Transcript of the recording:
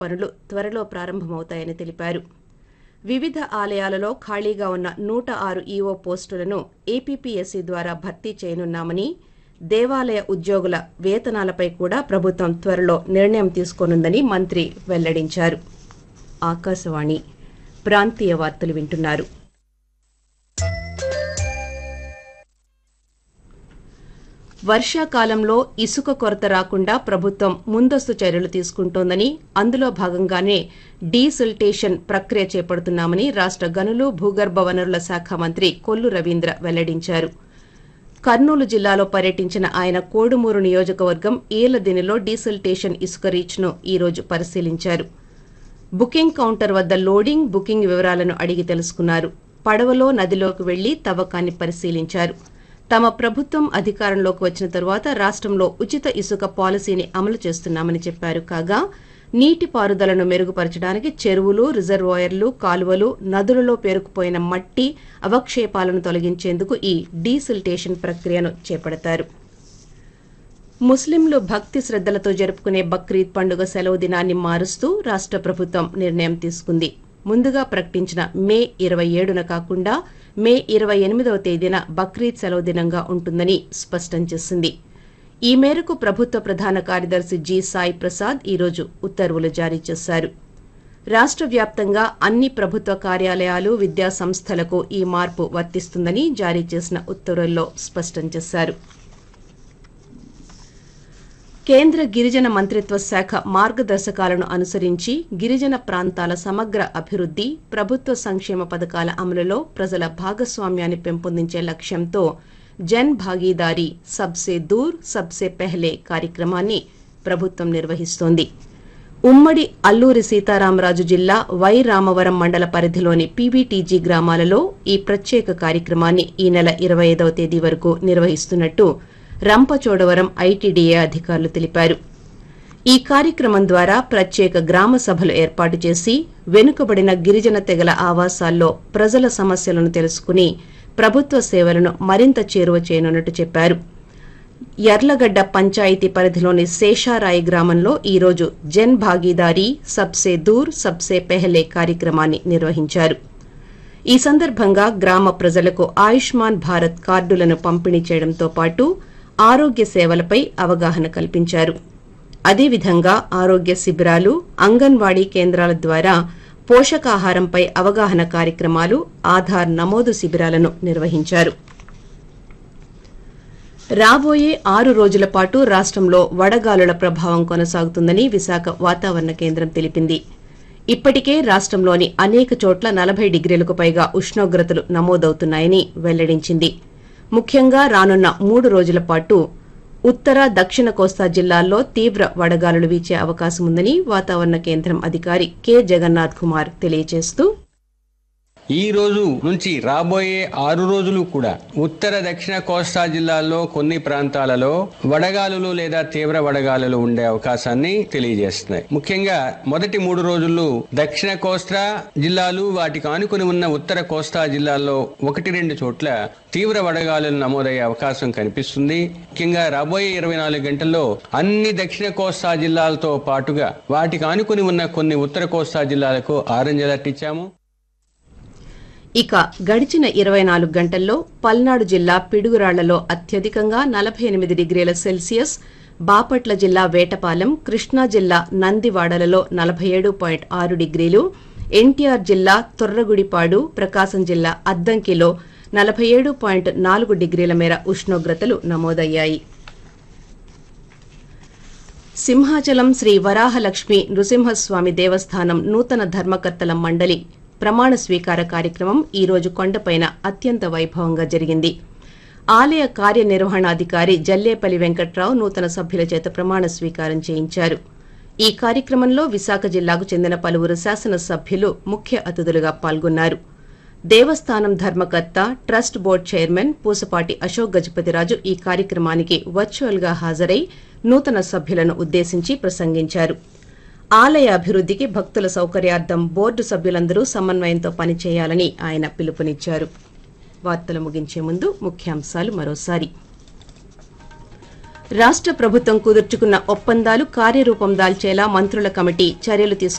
పనులు త్వరలో ప్రారంభమవుతాయని తెలిపారు వివిధ ఆలయాలలో ఖాళీగా ఉన్న నూట ఆరు ఈవో పోస్టులను ఏపీపీఎస్సీ ద్వారా భర్తీ చేయనున్నామని దేవాలయ ఉద్యోగుల వేతనాలపై కూడా ప్రభుత్వం త్వరలో నిర్ణయం తీసుకోనుందని మంత్రి వెల్లడించారు ఆకాశవాణి ప్రాంతీయ వార్తలు వింటున్నారు వర్షాకాలంలో ఇసుక కొరత రాకుండా ప్రభుత్వం ముందస్తు చర్యలు తీసుకుంటోందని అందులో భాగంగానే డీసిల్టేషన్ ప్రక్రియ చేపడుతున్నామని రాష్ట గనులు భూగర్భ వనరుల శాఖ మంత్రి కొల్లు రవీంద్ర వెల్లడించారు కర్నూలు జిల్లాలో పర్యటించిన ఆయన కోడుమూరు నియోజకవర్గం ఈలదినిలో డీసిల్టేషన్ ఇసుక రీచ్ను ఈ రోజు పరిశీలించారు బుకింగ్ కౌంటర్ వద్ద లోడింగ్ బుకింగ్ వివరాలను అడిగి తెలుసుకున్నారు పడవలో నదిలోకి వెళ్లి తవ్వకాన్ని పరిశీలించారు తమ ప్రభుత్వం అధికారంలోకి వచ్చిన తరువాత రాష్టంలో ఉచిత ఇసుక పాలసీని అమలు చేస్తున్నామని చెప్పారు కాగా నీటిపారుదలను మెరుగుపరచడానికి చెరువులు రిజర్వాయర్లు కాలువలు నదులలో పేరుకుపోయిన మట్టి అవక్షేపాలను తొలగించేందుకు ఈ డీసిల్టేషన్ ప్రక్రియను చేపడతారు ముస్లింలు భక్తి శ్రద్దలతో జరుపుకునే బక్రీద్ పండుగ సెలవు దినాన్ని మారుస్తూ రాష్ట ప్రభుత్వం నిర్ణయం తీసుకుంది ముందుగా ప్రకటించిన మే ఇరవై ఏడున కాకుండా మే ఇరవై ఎనిమిదవ తేదీన బక్రీద్ సెలవు దినంగా ఉంటుందని స్పష్టం చేసింది ఈ మేరకు ప్రభుత్వ ప్రధాన కార్యదర్శి జి సాయి ప్రసాద్ ఈరోజు ఉత్తర్వులు జారీ చేశారు రాష్ట వ్యాప్తంగా అన్ని ప్రభుత్వ కార్యాలయాలు విద్యా సంస్థలకు ఈ మార్పు వర్తిస్తుందని జారీ చేసిన ఉత్తర్వుల్లో స్పష్టం చేశారు కేంద్ర గిరిజన మంత్రిత్వ శాఖ మార్గదర్శకాలను అనుసరించి గిరిజన ప్రాంతాల సమగ్ర అభివృద్ది ప్రభుత్వ సంక్షేమ పథకాల అమలులో ప్రజల భాగస్వామ్యాన్ని పెంపొందించే లక్ష్యంతో జన్ భాగీదారీ సబ్సే దూర్ సబ్సే పెహ్లే కార్యక్రమాన్ని ప్రభుత్వం నిర్వహిస్తోంది ఉమ్మడి అల్లూరి సీతారామరాజు జిల్లా వై రామవరం మండల పరిధిలోని పీవీటీజీ గ్రామాలలో ఈ ప్రత్యేక కార్యక్రమాన్ని ఈ నెల ఇరవై ఐదవ తేదీ వరకు నిర్వహిస్తున్నట్టు రంపచోడవరం ఐటీడీఏ అధికారులు తెలిపారు ఈ కార్యక్రమం ద్వారా ప్రత్యేక గ్రామ సభలు ఏర్పాటు చేసి వెనుకబడిన గిరిజన తెగల ఆవాసాల్లో ప్రజల సమస్యలను తెలుసుకుని ప్రభుత్వ సేవలను మరింత చేరువ చేయనున్నట్టు చెప్పారు యర్లగడ్డ పంచాయతీ పరిధిలోని శేషారాయి గ్రామంలో ఈరోజు జన్ భాగీదారీ సబ్సే దూర్ సబ్సే పెహలే కార్యక్రమాన్ని నిర్వహించారు ఈ సందర్భంగా గ్రామ ప్రజలకు ఆయుష్మాన్ భారత్ కార్డులను పంపిణీ చేయడంతో పాటు ఆరోగ్య సేవలపై అవగాహన కల్పించారు అదేవిధంగా ఆరోగ్య శిబిరాలు అంగన్వాడీ కేంద్రాల ద్వారా పోషకాహారంపై అవగాహన కార్యక్రమాలు ఆధార్ నమోదు శిబిరాలను నిర్వహించారు రాబోయే ఆరు రోజుల పాటు రాష్టంలో వడగాలుల ప్రభావం కొనసాగుతుందని విశాఖ వాతావరణ కేంద్రం తెలిపింది ఇప్పటికే రాష్టంలోని అనేక చోట్ల నలభై డిగ్రీలకు పైగా ఉష్ణోగ్రతలు నమోదవుతున్నాయని వెల్లడించింది ముఖ్యంగా రానున్న మూడు రోజుల పాటు ఉత్తర దక్షిణ కోస్తా జిల్లాల్లో తీవ్ర వడగాలులు వీచే అవకాశం ఉందని వాతావరణ కేంద్రం అధికారి కె జగన్నాథ్ కుమార్ తెలియజేస్తూ ఈ రోజు నుంచి రాబోయే ఆరు రోజులు కూడా ఉత్తర దక్షిణ కోస్తా జిల్లాల్లో కొన్ని ప్రాంతాలలో వడగాలులు లేదా తీవ్ర వడగాలులు ఉండే అవకాశాన్ని తెలియజేస్తున్నాయి ముఖ్యంగా మొదటి మూడు రోజులు దక్షిణ కోస్తా జిల్లాలు వాటికి ఆనుకుని ఉన్న ఉత్తర కోస్తా జిల్లాల్లో ఒకటి రెండు చోట్ల తీవ్ర వడగాలులు నమోదయ్యే అవకాశం కనిపిస్తుంది ముఖ్యంగా రాబోయే ఇరవై నాలుగు గంటల్లో అన్ని దక్షిణ కోస్తా జిల్లాలతో పాటుగా వాటికి ఆనుకుని ఉన్న కొన్ని ఉత్తర కోస్తా జిల్లాలకు ఆరెంజ్ అలర్ట్ ఇచ్చాము ఇక గడిచిన ఇరవై నాలుగు గంటల్లో పల్నాడు జిల్లా పిడుగురాళ్లలో అత్యధికంగా నలభై ఎనిమిది డిగ్రీల సెల్సియస్ బాపట్ల జిల్లా వేటపాలెం కృష్ణా జిల్లా నందివాడలలో నలభై ఏడు పాయింట్ ఆరు డిగ్రీలు ఎన్టీఆర్ జిల్లా తొర్రగుడిపాడు ప్రకాశం జిల్లా అద్దంకిలో నలభై ఏడు పాయింట్ నాలుగు డిగ్రీల మేర ఉష్ణోగ్రతలు నమోదయ్యాయి సింహాచలం శ్రీ వరాహలక్ష్మి నృసింహస్వామి దేవస్థానం నూతన ధర్మకర్తల మండలి ప్రమాణ స్వీకార కార్యక్రమం ఈ రోజు కొండపైన అత్యంత వైభవంగా జరిగింది ఆలయ కార్యనిర్వహణాధికారి జల్లేపల్లి వెంకట్రావు నూతన సభ్యుల చేత ప్రమాణ స్వీకారం చేయించారు ఈ కార్యక్రమంలో విశాఖ జిల్లాకు చెందిన పలువురు శాసనసభ్యులు ముఖ్య అతిథులుగా పాల్గొన్నారు దేవస్థానం ధర్మకర్త trust board chairman Pusapati Ashok Gajapathi Raju ఈ కార్యక్రమానికి వర్చువల్ గా హాజరై నూతన సభ్యులను ఉద్దేశించి ప్రసంగించారు ఆలయ అభివృద్ధికి భక్తుల సౌకర్యార్థం బోర్డు సభ్యులందరూ సమన్వయంతో పనిచేయాలని ఆయన పిలుపునిచ్చారు వార్తలు ముగించే ముందు ముఖ్యాంశాలు మరోసారి రాష్ట్ర ప్రభుత్వం కుదుర్చుకున్న ఒప్పందాలు కార్యరూపం దాల్చేలా మంత్రుల కమిటీ చర్యలు తీసుకు